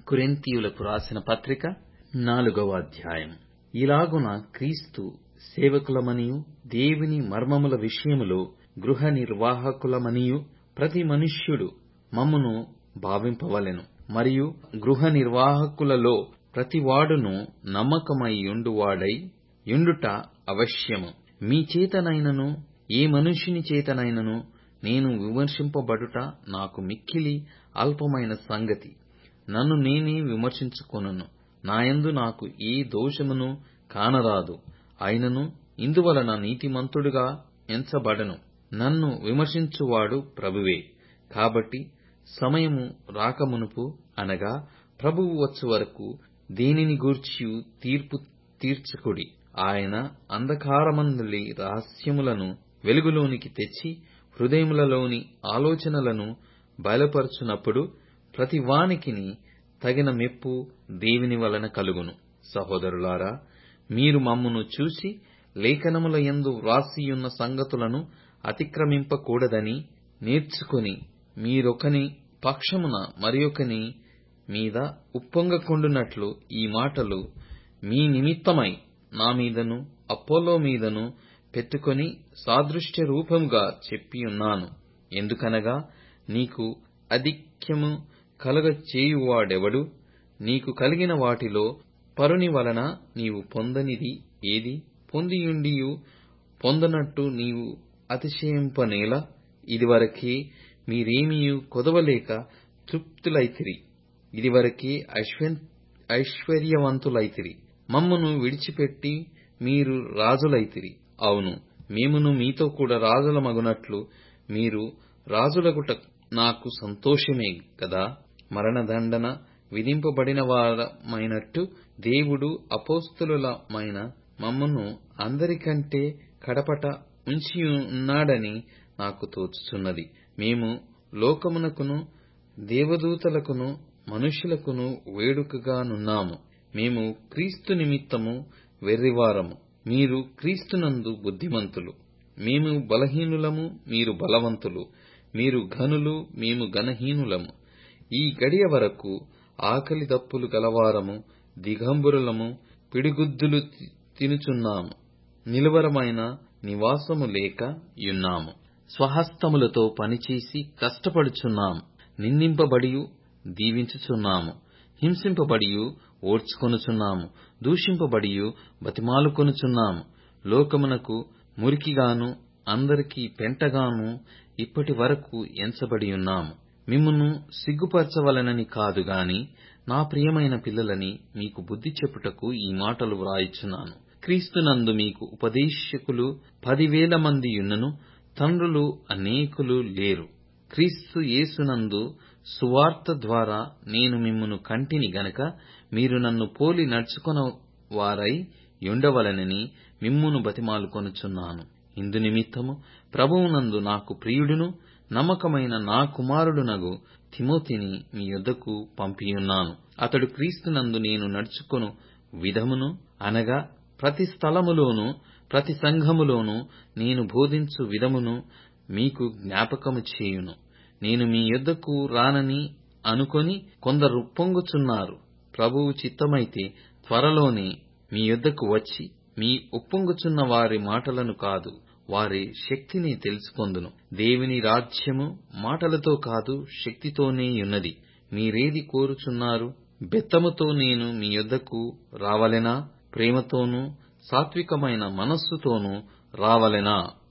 కొరింథీయులకు రాసిన పత్రిక నాలుగవ అధ్యాయం ఇలాగున క్రీస్తు సేవకులమనియు దేవుని మర్మముల విషయములో గృహ నిర్వాహకులమనియు ప్రతి మనుష్యుడు మమ్మును భావింపవలెను మరియు గృహ నిర్వాహకులలో ప్రతివాడును నమ్మకమైయుండువాడై యుండుట అవశ్యము మీ చేతనైనను ఏ మనుష్యుని చేతనైనను నేను విమర్శింపబడుట నాకు మిక్కిలి అల్పమైన సంగతి నన్ను నేనే విమర్శించుకొనును నాయందు నాకు ఏ దోషమును కానరాదు అయినను ఇందువలన నీతిమంతుడుగా ఎంచబడను నన్ను విమర్శించువాడు ప్రభువే కాబట్టి సమయము రాకమునుపు అనగా ప్రభువు వచ్చు వరకు దేనిని గూర్చియు తీర్పు తీర్చకుడి ఆయన అంధకారమందలి రహస్యములను వెలుగులోనికి తెచ్చి హృదయములలోని ఆలోచనలను బయలుపరచునప్పుడు ప్రతి వానికిని తగిన మెప్పు దేవుని వలన కలుగును సహోదరులారా మీరు మమ్మును చూసి లేఖనముల యందు వ్రాసియున్న సంగతులను అతిక్రమింపకూడదని నేర్చుకుని మీరొకని పక్షమున మరియొకని మీద ఉప్పొంగకుండునట్లు ఈ మాటలు మీ నిమిత్తమై నా మీదను అపోల్లో మీదను పెట్టుకొని సాదృశ్య రూపముగా చెప్పియున్నాను ఎందుకనగా నీకు అధిక్యము కలుగ చేయువాడెవడు నీకు కలిగిన వాటిలో పరుని వలన నీవు పొందనిది ఏది పొందియుండియు పొందనట్టు నీవు అతిశయింపనేలా ఇదివరకే మీరేమియు కొదవలేక తృప్తులైతిరి ఇదివరకే ఐశ్వర్యవంతులైతిరి మమ్మును విడిచిపెట్టి మీరు రాజులైతిరి అవును మేమును మీతో కూడా రాజులమగునట్లు మీరు రాజులగుట నాకు సంతోషమే గదా మరణదండన విధింపబడిన వారమైనట్టు దేవుడు అపోస్తలులమైన మమ్మును అందరికంటే కడపట ఉంచియున్నాడని నాకు తోచుచున్నది మేము లోకమునకును దేవదూతలకును మనుష్యులకును వేడుకగానున్నాము మేము క్రీస్తు నిమిత్తము వెర్రివారము మీరు క్రీస్తునందు బుద్ధిమంతులు మేము బలహీనులము మీరు బలవంతులు మీరు ఘనులు మేము ఘనహీనులము ఈ గడియ వరకు ఆకలి దప్పులు గలవారము దిగంబరులము పిడిగుద్దులు తినుచున్నాము నిలువరమైన నివాసము లేక యున్నాము స్వహస్తములతో పనిచేసి కష్టపడుచున్నాము నిందింపబడియు దీవించుచున్నాము హింసింపబడియు ఓర్చుకొనుచున్నాము దూషింపబడియు బతిమాలుకొనుచున్నాము లోకమునకు మురికిగాను అందరికీ పెంటగాను ఇప్పటి వరకు ఎంచబడియున్నాము మిమ్మును సిగ్గుపరచవలనని కాదు గాని నా ప్రియమైన పిల్లలని మీకు బుద్ధి చెప్పుటకు ఈ మాటలు వ్రాయిచున్నాను క్రీస్తునందు మీకు ఉపదేశకులు పదివేల మంది యున్నను తండ్రులు అనేకులు లేరు క్రీస్తు యేసునందు సువార్త ద్వారా నేను మిమ్మును కంటిని గనక మీరు నన్ను పోలి నడుచుకొన వారై యుండవలనని మిమ్మును బతిమాలుకొనుచున్నాను ఇందు నిమిత్తము ప్రభువునందు నాకు ప్రియుడును నమ్మకమైన నా కుమారుడునగు తిమోతిని మీ యొద్దకు పంపియున్నాను అతడు క్రీస్తునందు నేను నడుచుకొను విధమును అనగా ప్రతి స్థలములోను ప్రతి సంఘములోను నేను బోధించు విధమును మీకు జ్ఞాపకము చేయును నేను మీ యొద్దకు రానని అనుకొని కొందరు ఉప్పొంగుచున్నారు ప్రభువు చిత్తమైతే త్వరలోనే మీ యొద్దకు వచ్చి మీ ఉప్పొంగుచున్న వారి మాటలను కాదు వారి శక్తిని తెలుసుకొందును దేవుని రాజ్యము మాటలతో కాదు శక్తితోనే యున్నది మీరేది కోరుచున్నారు బెత్తముతో నేను మీ యొద్దకు రావలెనా ప్రేమతోనూ సాత్వికమైన మనస్సుతోనూ రావలెనా